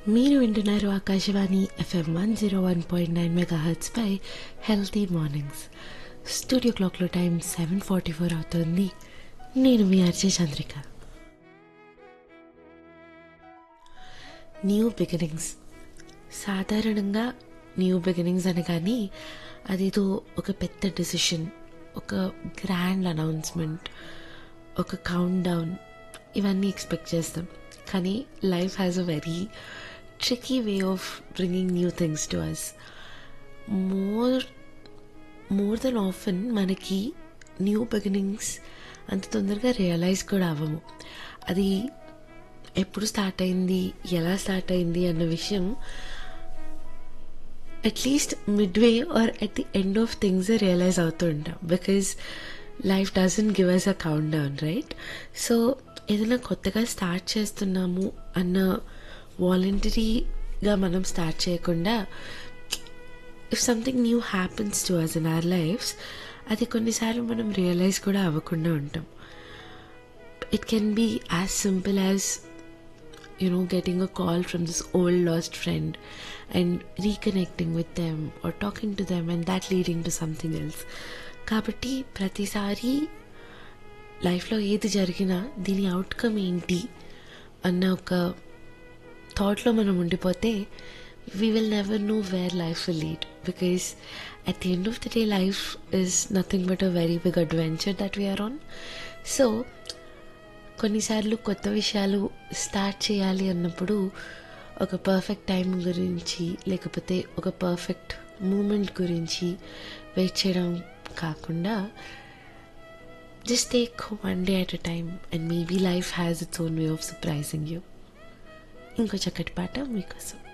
మీరు వింటున్నారు Akashvani FM one zero one point nine mega పై హెల్తీ మార్నింగ్స్ స్టూడియో క్లాక్లో టైం సెవెన్ ఫార్టీ ఫోర్ అవుతుంది నేను మీ అర్జే చంద్రిక న్యూ బిగినింగ్స్ సాధారణంగా న్యూ బిగినింగ్స్ అనగానే అదేదో ఒక పెద్ద డెసిషన్ ఒక గ్రాండ్ అనౌన్స్మెంట్ ఒక కౌంట్ డౌన్ ఇవన్నీ ఎక్స్పెక్ట్ చేస్తాం కానీ life has a very tricky way of bringing new things to us more more than often మనకి న్యూ బిగినింగ్స్ అంత తొందరగా రియలైజ్ కూడా అవ్వము అది ఎప్పుడు స్టార్ట్ అయింది ఎలా స్టార్ట్ అయింది అన్న విషయం at least mid way or at the end of things realise అవుతూ ఉంటాం because life doesn't give us a count down right so ఏదైనా కొత్తగా స్టార్ట్ చేస్తున్నాము అన్న వాలంటరీగా మనం స్టార్ట్ చేయకుండా if something new happens to us in our lifes అది కొన్నిసార్లు మనం రియలైజ్ కూడా అవ్వకుండా ఉంటాం it can be as simple as you know, getting a call from this old lost friend and reconnecting with them or talking to them and that leading to something else. కాబట్టి ప్రతిసారి లైఫ్లో ఏది జరిగినా దీని outcome ఏంటి అన్న ఒక థాట్లో మనం ఉండిపోతే we will never know where life will lead because at the end of the day life is nothing but a very big adventure that we are on so కొన్నిసార్లు కొత్త విషయాలు స్టార్ట్ చేయాలి అన్నప్పుడు ఒక పర్ఫెక్ట్ టైం గురించి లేకపోతే ఒక పర్ఫెక్ట్ మూమెంట్ గురించి వెయిట్ చేయడం కాకుండా just take one day at a time and maybe life has its own way of surprising you ఇంకో చక్కటి పాట మీకోసం